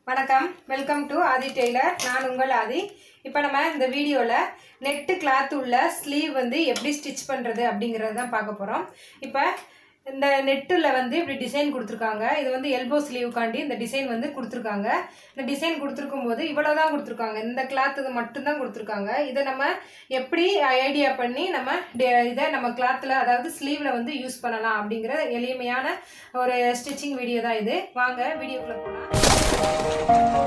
வணக்கம் welcome to Aadhi Taylor நான் உங்கள் ஆதி இப்போ நம்ம இந்த வீடியோவில் நெட்டு கிளாத் உள்ள ஸ்லீவ் வந்து எப்படி ஸ்டிச் பண்ணுறது அப்படிங்கிறது தான் பார்க்க போகிறோம் இப்போ இந்த நெட்டில் வந்து இப்படி டிசைன் கொடுத்துருக்காங்க இது வந்து எல்போ ஸ்லீவுக்காண்டி இந்த டிசைன் வந்து கொடுத்துருக்காங்க இந்த டிசைன் கொடுத்துருக்கும் போது இவ்வளோ தான் கொடுத்துருக்காங்க இந்த கிளாத்துக்கு மட்டும்தான் கொடுத்துருக்காங்க இதை நம்ம எப்படி ஐடியா பண்ணி நம்ம டி- இதை நம்ம கிளாத்தில் அதாவது ஸ்லீவில் வந்து யூஸ் பண்ணலாம் அப்படிங்கிற எளிமையான ஒரு ஸ்டிச்சிங் வீடியோ தான் இது வாங்க வீடியோக்குள்ளே போகலாம்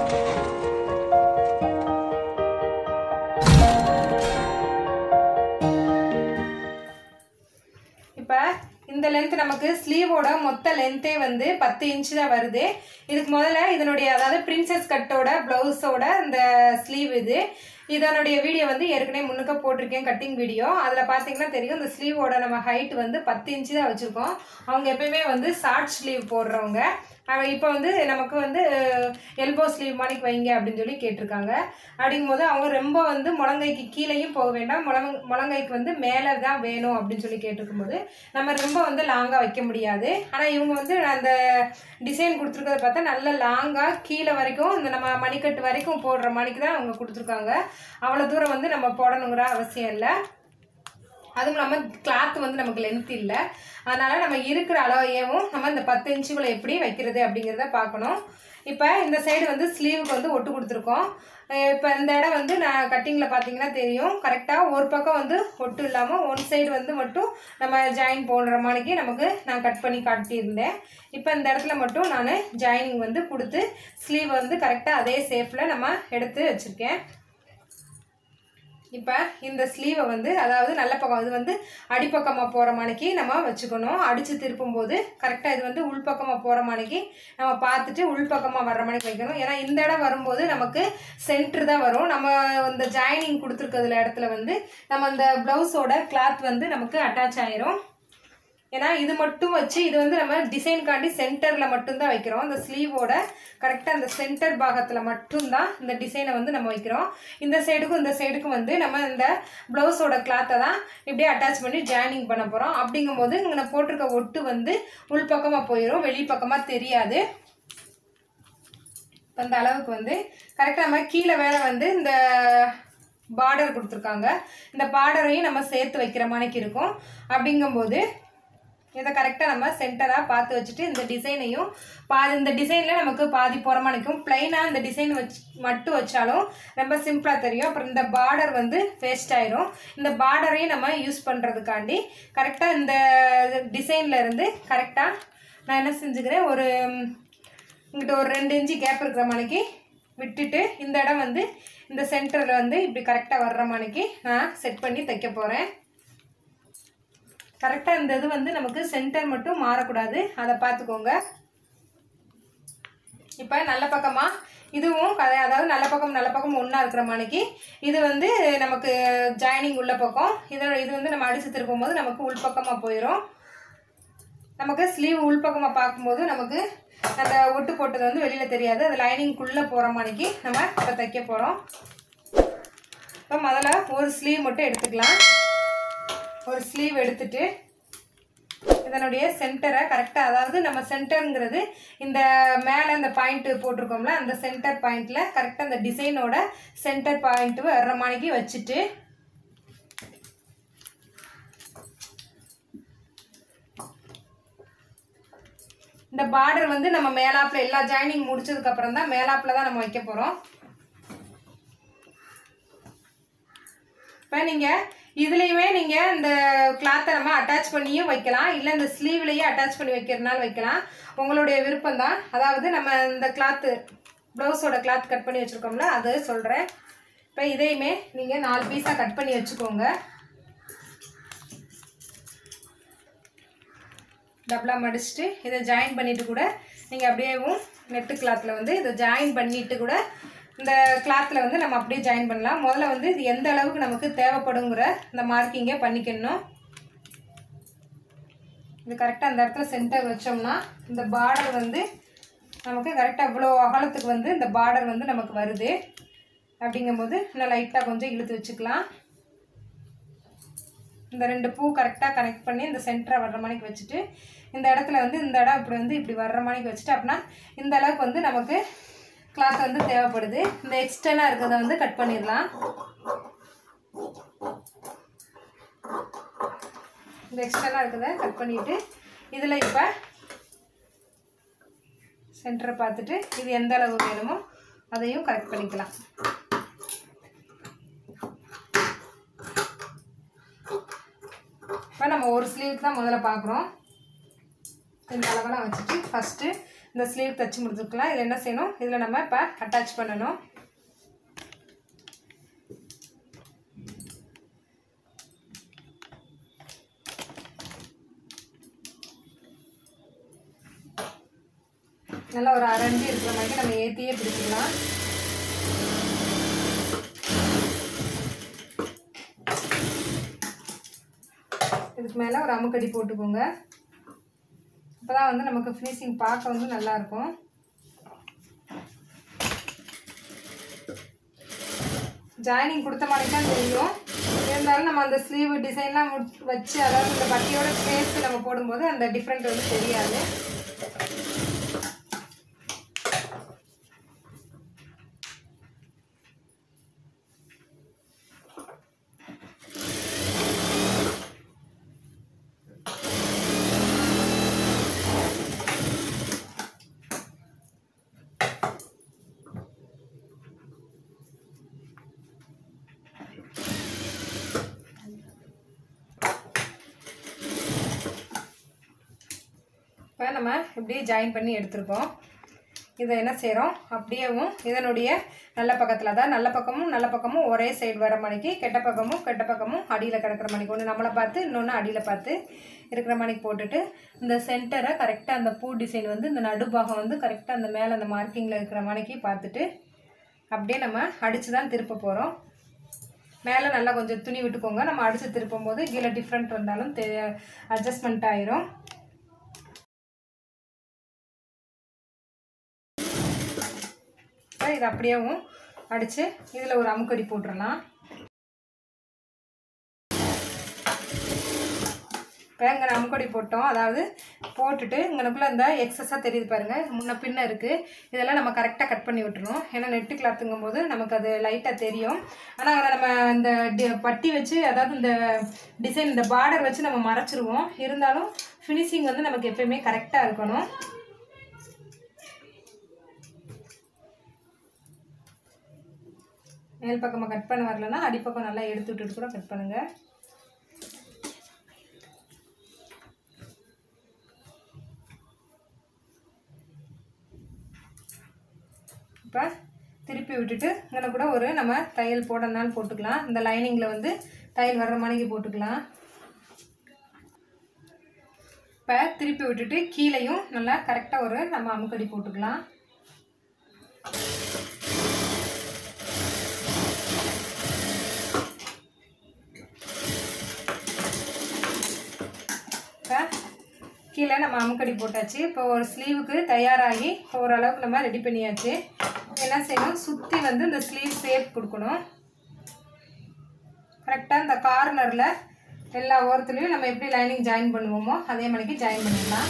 இப்போ இந்த லென்த் நமக்கு ஸ்லீவோட மொத்த லென்த்தே வந்து பத்து இன்ச்சு தான் வருது இதுக்கு முதல்ல இதனுடைய அதாவது பிரின்சஸ் கட்டோட ப்ளவுஸோட இந்த ஸ்லீவ் இது இதனுடைய வீடியோ வந்து ஏற்கனவே முன்னுக்க போட்டிருக்கேன் கட்டிங் வீடியோ அதில் பார்த்தீங்கன்னா தெரியும் இந்த ஸ்லீவோட நம்ம ஹைட் வந்து பத்து இன்ச்சு தான் வச்சுருக்கோம் அவங்க எப்பயுமே வந்து ஷார்ட் ஸ்லீவ் போடுறவங்க அவன் இப்போ வந்து நமக்கு வந்து எல்போ ஸ்லீவ் மாணிக்கு வைங்க அப்படின்னு சொல்லி கேட்டிருக்காங்க அப்படிங்கும்போது அவங்க ரொம்ப வந்து முழங்கைக்கு கீழேயும் போக வேண்டாம் முழங் முழங்கைக்கு வந்து மேலே தான் வேணும் அப்படின்னு சொல்லி கேட்டிருக்கும்போது நம்ம ரொம்ப வந்து லாங்காக வைக்க முடியாது ஆனால் இவங்க வந்து அந்த டிசைன் கொடுத்துருக்கறத பார்த்தா நல்ல லாங்காக கீழே வரைக்கும் இந்த நம்ம மணிக்கட்டு வரைக்கும் போடுற மணிக்கு தான் அவங்க கொடுத்துருக்காங்க அவ்வளோ தூரம் வந்து நம்ம போடணுங்கிற அவசியம் இல்லை அதுவும் இல்லாமல் கிளாத் வந்து நமக்கு லென்த் இல்லை அதனால் நம்ம இருக்கிற அளவையவும் நம்ம இந்த பத்து இன்ச்சுக்குள்ளே எப்படி வைக்கிறது அப்படிங்கிறத பார்க்கணும் இப்போ இந்த சைடு வந்து ஸ்லீவுக்கு வந்து ஒட்டு கொடுத்துருக்கோம் இப்போ இந்த இடம் வந்து நான் கட்டிங்கில் பார்த்தீங்கன்னா தெரியும் கரெக்டாக ஒரு பக்கம் வந்து ஒட்டு இல்லாமல் ஒன் சைடு வந்து மட்டும் நம்ம ஜாயின் போடுற மாதிரிக்கு நமக்கு நான் கட் பண்ணி காட்டியிருந்தேன் இப்போ இந்த இடத்துல மட்டும் நான் ஜாயினிங் வந்து கொடுத்து ஸ்லீவ் வந்து கரெக்டாக அதே ஷேப்பில் நம்ம எடுத்து வச்சுருக்கேன் இப்போ இந்த ஸ்லீவை வந்து அதாவது நல்ல பக்கம் இது வந்து அடிப்பக்கமாக போகிற மாதிரிக்கு நம்ம வச்சுக்கணும் அடித்து திருப்பும்போது கரெக்டாக இது வந்து உள்பக்கமாக போகிற மாதிரிக்கு நம்ம பார்த்துட்டு உள்பக்கமாக வர்ற மாதிரிக்கு வைக்கணும் ஏன்னா இந்த இடம் வரும்போது நமக்கு சென்டர் தான் வரும் நம்ம இந்த ஜாயினிங் கொடுத்துருக்கிறதுல இடத்துல வந்து நம்ம இந்த ப்ளவுஸோட கிளாத் வந்து நமக்கு அட்டாச் ஆயிரும் ஏன்னா இது மட்டும் வச்சு இது வந்து நம்ம டிசைன்காண்டி சென்டரில் மட்டும்தான் வைக்கிறோம் இந்த ஸ்லீவோட கரெக்டாக அந்த சென்டர் பாகத்தில் மட்டும்தான் இந்த டிசைனை வந்து நம்ம வைக்கிறோம் இந்த சைடுக்கும் இந்த சைடுக்கும் வந்து நம்ம இந்த ப்ளவுஸோட கிளாத்தை தான் இப்படியே அட்டாச் பண்ணி ஜாயினிங் பண்ண போகிறோம் அப்படிங்கும்போது இங்கே நான் போட்டிருக்க ஒட்டு வந்து உள்பக்கமாக போயிடும் வெளிப்பக்கமாக தெரியாது அந்த அளவுக்கு வந்து கரெக்டாக நம்ம கீழே வேற வந்து இந்த பார்டர் கொடுத்துருக்காங்க இந்த பார்டரையும் நம்ம சேர்த்து வைக்கிற மாதிரிக்கு இருக்கும் அப்படிங்கும்போது இதை கரெக்டாக நம்ம சென்டராக பார்த்து வச்சுட்டு இந்த டிசைனையும் பாதி இந்த டிசைனில் நமக்கு பாதி புறமா நிற்கும் பிளைனாக இந்த டிசைன் வச்சு மட்டும் வச்சாலும் ரொம்ப சிம்பிளாக தெரியும் அப்புறம் இந்த பார்டர் வந்து வேஸ்ட் ஆயிரும் இந்த பார்டரையும் நம்ம யூஸ் பண்ணுறதுக்காண்டி கரெக்டாக இந்த டிசைனில் இருந்து கரெக்டாக நான் என்ன செஞ்சுக்கிறேன் ஒரு இங்கிட்ட ஒரு ரெண்டு இன்ச்சு கேப் இருக்கிற மாதிரிக்கு விட்டுட்டு இந்த இடம் வந்து இந்த சென்டரில் வந்து இப்படி கரெக்டாக வர்ற மாதிரிக்கு நான் செட் பண்ணி தைக்க போகிறேன் கரெக்டாக இந்த இது வந்து நமக்கு சென்டர் மட்டும் மாறக்கூடாது அதை பார்த்துக்கோங்க இப்போ நல்ல பக்கமாக இதுவும் கதை அதாவது நல்ல பக்கம் நல்ல பக்கம் ஒன்றா இருக்கிற மாதிரிக்கு இது வந்து நமக்கு ஜாயினிங் உள்ள பக்கம் இதோட இது வந்து நம்ம அடித்து திருப்பும் போது நமக்கு உள்பக்கமாக போயிடும் நமக்கு ஸ்லீவ் உள்பக்கமாக பார்க்கும்போது நமக்கு அந்த ஒட்டு போட்டது வந்து வெளியில் தெரியாது அது லைனிங்குள்ளே போகிற மாதிரிக்கு நம்ம இப்போ தைக்க போகிறோம் இப்போ முதல்ல ஒரு ஸ்லீவ் மட்டும் எடுத்துக்கலாம் ஒரு ஸ்லீவ் எடுத்துட்டு இதனுடைய சென்டரை கரெக்டாக அதாவது நம்ம சென்டருங்கிறது இந்த மேலே இந்த பாயிண்ட் போட்டிருக்கோம்ல அந்த சென்டர் பாயிண்டில் கரெக்டாக அந்த டிசைனோட சென்டர் பாயிண்ட் வர்ற மாதிரிக்கு வச்சுட்டு இந்த பார்டர் வந்து நம்ம மேலாப்பில் எல்லா ஜாயினிங் முடிச்சதுக்கு அப்புறம் தான் மேலாப்பில் தான் நம்ம வைக்க போகிறோம் இப்போ நீங்கள் இதுலேயுமே நீங்கள் இந்த கிளாத்தை நம்ம அட்டாச் பண்ணியும் வைக்கலாம் இல்லை இந்த ஸ்லீவ்லேயே அட்டாச் பண்ணி வைக்கிறதுனால வைக்கலாம் உங்களுடைய விருப்பம் தான் அதாவது நம்ம இந்த கிளாத்து ப்ளவுஸோட கிளாத் கட் பண்ணி வச்சுருக்கோம்ல அதை சொல்கிறேன் இப்போ இதையுமே நீங்கள் நாலு பீஸாக கட் பண்ணி வச்சுக்கோங்க டபுளாக மடிச்சுட்டு இதை ஜாயின் பண்ணிவிட்டு கூட நீங்கள் அப்படியேவும் நெட்டு கிளாத்தில் வந்து இதை ஜாயின் பண்ணிவிட்டு கூட இந்த கிளாத்தில் வந்து நம்ம அப்படியே ஜாயின் பண்ணலாம் முதல்ல வந்து இது எந்த அளவுக்கு நமக்கு தேவைப்படுங்கிற இந்த மார்க்கிங்கை பண்ணிக்கணும் இது கரெக்டாக அந்த இடத்துல சென்டர் வச்சோம்னா இந்த பார்டர் வந்து நமக்கு கரெக்டாக இவ்வளோ அகலத்துக்கு வந்து இந்த பார்டர் வந்து நமக்கு வருது அப்படிங்கும்போது இன்னும் லைட்டாக கொஞ்சம் இழுத்து வச்சுக்கலாம் இந்த ரெண்டு பூ கரெக்டாக கனெக்ட் பண்ணி இந்த சென்டரை வர்ற மாதிரிக்கு வச்சுட்டு இந்த இடத்துல வந்து இந்த இடம் இப்படி வந்து இப்படி வர்ற மாதிரிக்கு வச்சுட்டு அப்படின்னா இந்த அளவுக்கு வந்து நமக்கு கிளாத் வந்து தேவைப்படுது இந்த எக்ஸ்டர்னாக இருக்கிறத வந்து கட் பண்ணிடலாம் இந்த எக்ஸ்டர்னாக இருக்கிறத கட் பண்ணிவிட்டு இதில் இப்போ சென்டரை பார்த்துட்டு இது எந்த அளவு வேணுமோ அதையும் கரெக்ட் பண்ணிக்கலாம் இப்போ நம்ம ஒரு ஸ்லீவுக்கு தான் முதல்ல பார்க்குறோம் இந்த அளவெல்லாம் வச்சுட்டு ஃபஸ்ட்டு இந்த ஸ்லீவ் தைச்சி முடிச்சுக்கலாம் இதில் என்ன செய்யணும் இதில் நம்ம இப்போ அட்டாச் பண்ணணும் நல்லா ஒரு அரைஞ்சி இருக்கிற மாதிரி நம்ம ஏற்றியே பிடிச்சிக்கலாம் இதுக்கு மேலே ஒரு அமுக்கடி போட்டுக்கோங்க அப்போ தான் வந்து நமக்கு ஃபினிஷிங் பார்க்க வந்து நல்லாயிருக்கும் ஜாயினிங் கொடுத்த மாதிரி தான் தெரியும் இருந்தாலும் நம்ம அந்த ஸ்லீவ் டிசைன்லாம் வச்சு அதாவது இந்த பட்டியோட சேர்த்து நம்ம போடும்போது அந்த டிஃப்ரெண்ட் வந்து தெரியாது இப்போ நம்ம இப்படியே ஜாயின் பண்ணி எடுத்திருக்கோம் இதை என்ன செய்கிறோம் அப்படியேவும் இதனுடைய நல்ல பக்கத்தில் அதாவது நல்ல பக்கமும் நல்ல பக்கமும் ஒரே சைடு வர மணிக்கு கெட்ட பக்கமும் கெட்ட பக்கமும் அடியில் கிடக்கிற மணிக்கு ஒன்று நம்மளை பார்த்து இன்னொன்று அடியில் பார்த்து இருக்கிற மணிக்கு போட்டுட்டு இந்த சென்டரை கரெக்டாக அந்த பூ டிசைன் வந்து இந்த நடுபாகம் வந்து கரெக்டாக அந்த மேலே அந்த மார்க்கிங்கில் இருக்கிற மணிக்கு பார்த்துட்டு அப்படியே நம்ம அடித்து தான் திருப்ப போகிறோம் மேலே நல்லா கொஞ்சம் துணி விட்டுக்கோங்க நம்ம அடித்து திருப்பும் போது கீழே டிஃப்ரெண்ட் வந்தாலும் தெ அட்ஜஸ்ட்மெண்ட் ஆயிரும் இப்போ இது அப்படியேவும் அடித்து இதில் ஒரு அமுக்கடி போட்டுடலாம் இப்போ இங்கே அமுக்கடி போட்டோம் அதாவது போட்டுட்டு இங்கனக்குள்ளே இந்த எக்ஸஸாக தெரியுது பாருங்கள் முன்ன பின்ன இருக்குது இதெல்லாம் நம்ம கரெக்டாக கட் பண்ணி விட்டுருணும் ஏன்னா நெட்டு கிளாத்துங்கும் போது நமக்கு அது லைட்டாக தெரியும் ஆனால் அதில் நம்ம இந்த டி பட்டி வச்சு அதாவது இந்த டிசைன் இந்த பார்டர் வச்சு நம்ம மறைச்சிருவோம் இருந்தாலும் ஃபினிஷிங் வந்து நமக்கு எப்பயுமே கரெக்டாக இருக்கணும் மேல் பக்கமாக கட் பண்ண வரலன்னா அடிப்பக்கம் நல்லா எடுத்து விட்டுட்டு கூட கட் பண்ணுங்கள் இப்போ திருப்பி விட்டுட்டு இங்கே கூட ஒரு நம்ம தையல் போடணும்னாலும் போட்டுக்கலாம் இந்த லைனிங்கில் வந்து தையல் வர்ற மணிக்கு போட்டுக்கலாம் இப்போ திருப்பி விட்டுட்டு கீழேயும் நல்லா கரெக்டாக ஒரு நம்ம அமுக்கடி போட்டுக்கலாம் இப்போ கீழே நம்ம அமுக்கடி போட்டாச்சு இப்போ ஒரு ஸ்லீவுக்கு தயாராகி ஓரளவுக்கு நம்ம ரெடி பண்ணியாச்சு என்ன செய்யணும் சுற்றி வந்து இந்த ஸ்லீவ் ஷேப் கொடுக்கணும் கரெக்டாக இந்த கார்னரில் எல்லா ஓரத்துலேயும் நம்ம எப்படி லைனிங் ஜாயின் பண்ணுவோமோ அதே மாதிரிக்கு ஜாயின் பண்ணிடலாம்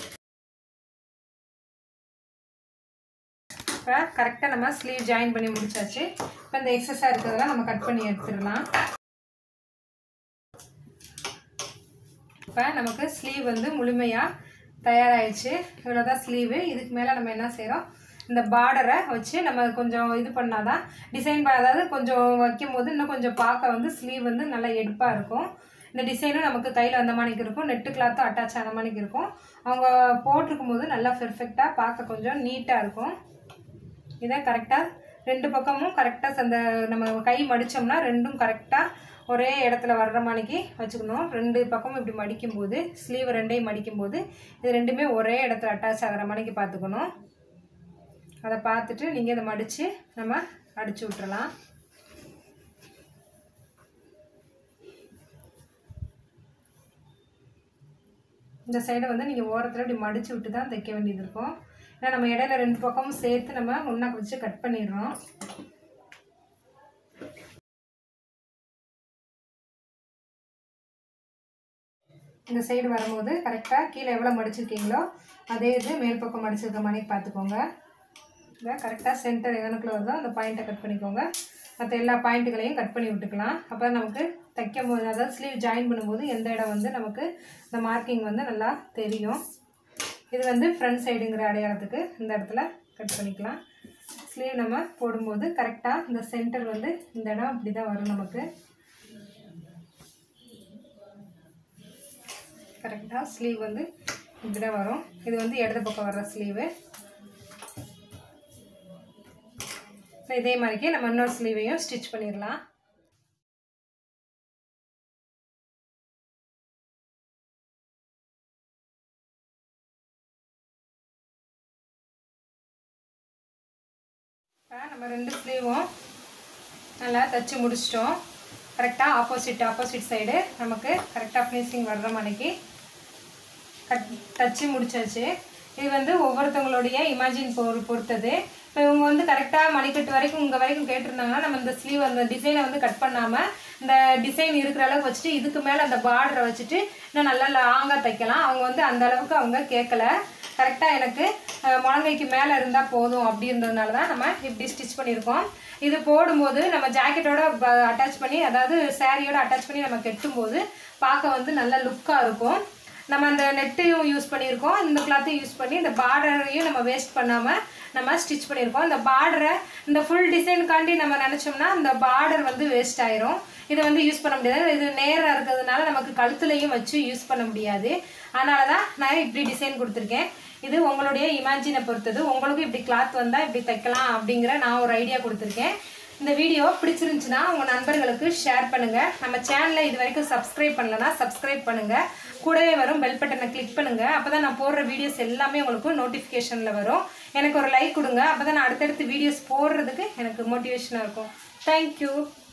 இப்போ கரெக்டாக நம்ம ஸ்லீவ் ஜாயின் பண்ணி முடிச்சாச்சு இப்போ இந்த எக்ஸஸாக இருக்கிறதெல்லாம் நம்ம கட் பண்ணி எடுத்துடலாம் இப்போ நமக்கு ஸ்லீவ் வந்து முழுமையாக தயாராகிடுச்சு இவ்வளோ தான் ஸ்லீவு இதுக்கு மேலே நம்ம என்ன செய்கிறோம் இந்த பார்டரை வச்சு நம்ம கொஞ்சம் இது பண்ணாதான் டிசைன் அதாவது கொஞ்சம் வைக்கும் போது இன்னும் கொஞ்சம் பார்க்க வந்து ஸ்லீவ் வந்து நல்லா எடுப்பாக இருக்கும் இந்த டிசைனும் நமக்கு கையில் வந்த மாதிரிக்கு இருக்கும் நெட்டு கிளாத்தும் அட்டாச் ஆன மாதிரிக்கு இருக்கும் அவங்க போட்டிருக்கும் போது நல்லா பெர்ஃபெக்டாக பார்க்க கொஞ்சம் நீட்டாக இருக்கும் இதை கரெக்டாக ரெண்டு பக்கமும் கரெக்டாக அந்த நம்ம கை மடித்தோம்னா ரெண்டும் கரெக்டாக ஒரே இடத்துல வர்ற மாதிரிக்கு வச்சுக்கணும் ரெண்டு பக்கமும் இப்படி மடிக்கும்போது ஸ்லீவ் ரெண்டையும் மடிக்கும்போது இது ரெண்டுமே ஒரே இடத்துல அட்டாச் ஆகிற மாதிரிக்கு பார்த்துக்கணும் அதை பார்த்துட்டு நீங்கள் இதை மடித்து நம்ம அடித்து விட்டுறலாம் இந்த சைடை வந்து நீங்கள் ஓரத்தில் இப்படி மடித்து விட்டு தான் தைக்க வேண்டியது இருக்கும் ஏன்னா நம்ம இடையில ரெண்டு பக்கமும் சேர்த்து நம்ம ஒன்றா வச்சு கட் பண்ணிடுறோம் இந்த சைடு வரும்போது கரெக்டாக கீழே எவ்வளோ மடிச்சிருக்கீங்களோ அதே இது மேல் பக்கம் மடிச்சிருக்க மாதிரி பார்த்துக்கோங்க இதை கரெக்டாக சென்டர் எதனுக்குள்ள வருதோ அந்த பாயிண்ட்டை கட் பண்ணிக்கோங்க மற்ற எல்லா பாயிண்ட்டுகளையும் கட் பண்ணி விட்டுக்கலாம் அப்போ நமக்கு தைக்கும் போது அதாவது ஸ்லீவ் ஜாயின் பண்ணும்போது எந்த இடம் வந்து நமக்கு இந்த மார்க்கிங் வந்து நல்லா தெரியும் இது வந்து ஃப்ரண்ட் சைடுங்கிற அடையாளத்துக்கு இந்த இடத்துல கட் பண்ணிக்கலாம் ஸ்லீவ் நம்ம போடும்போது கரெக்டாக இந்த சென்டர் வந்து இந்த இடம் இப்படி தான் வரும் நமக்கு கரெக்டாக ஸ்லீவ் வந்து இப்படி தான் வரும் இது வந்து இடது பக்கம் வர்ற ஸ்லீவு இதே மாதிரிக்கே நம்ம இன்னொரு ஸ்லீவையும் ஸ்டிச் பண்ணிடலாம் இப்போ நம்ம ரெண்டு ஸ்லீவும் நல்லா தைச்சி முடிச்சிட்டோம் கரெக்டாக ஆப்போசிட் ஆப்போசிட் சைடு நமக்கு கரெக்டாக ஃபினிஷிங் வர்ற மணிக்கு கட் தச்சு முடிச்சாச்சு இது வந்து ஒவ்வொருத்தவங்களுடைய இமேஜின் பொறு பொறுத்தது இப்போ இவங்க வந்து கரெக்டாக மணிக்கட்டு வரைக்கும் இங்கே வரைக்கும் கேட்டிருந்தாங்கன்னா நம்ம இந்த ஸ்லீவ் அந்த டிசைனை வந்து கட் பண்ணாமல் இந்த டிசைன் இருக்கிற அளவுக்கு வச்சுட்டு இதுக்கு மேலே அந்த பார்டரை வச்சுட்டு இன்னும் நல்லா லாங்காக தைக்கலாம் அவங்க வந்து அந்த அளவுக்கு அவங்க கேட்கல கரெக்டாக எனக்கு அஹ், முழங்கைக்கு மேலே இருந்தால் போதும் அப்படின்றதுனால தான் நம்ம இப்படி ஸ்டிச் பண்ணியிருக்கோம் இது போடும்போது நம்ம ஜாக்கெட்டோட அட்டாச் பண்ணி அதாவது சாரியோட அட்டாச் பண்ணி நம்ம கெட்டும்போது பார்க்க வந்து நல்ல லுக்காக இருக்கும் நம்ம அந்த நெட்டையும் யூஸ் பண்ணியிருக்கோம் இந்த கிளாத்தையும் யூஸ் பண்ணி இந்த பார்டரையும் நம்ம வேஸ்ட் பண்ணாமல் நம்ம ஸ்டிச் பண்ணியிருக்கோம் இந்த பார்டரை இந்த ஃபுல் டிசைனுக்காண்டி நம்ம நினச்சோம்னா இந்த பார்டர் வந்து வேஸ்ட் ஆயிரும் இதை வந்து யூஸ் பண்ண முடியாது இது நேராக இருக்கிறதுனால நமக்கு கழுத்துலையும் வச்சு யூஸ் பண்ண முடியாது அதனால தான் நான் இப்படி டிசைன் கொடுத்துருக்கேன் இது உங்களுடைய இமேஜினை பொறுத்தது உங்களுக்கும் இப்படி கிளாத் வந்தால் இப்படி தைக்கலாம் அப்படிங்கிற நான் ஒரு ஐடியா கொடுத்துருக்கேன் இந்த வீடியோ பிடிச்சிருந்துச்சுன்னா உங்கள் நண்பர்களுக்கு ஷேர் பண்ணுங்கள் நம்ம சேனலை இது வரைக்கும் சப்ஸ்கிரைப் பண்ணலன்னா சப்ஸ்கிரைப் பண்ணுங்கள் கூடவே வரும் பெல் பட்டனை கிளிக் பண்ணுங்கள் அப்போ தான் நான் போடுற வீடியோஸ் எல்லாமே உங்களுக்கு நோட்டிஃபிகேஷனில் வரும் எனக்கு ஒரு லைக் கொடுங்க அப்போ தான் நான் அடுத்தடுத்து வீடியோஸ் போடுறதுக்கு எனக்கு மோட்டிவேஷனாக இருக்கும் தேங்க்யூ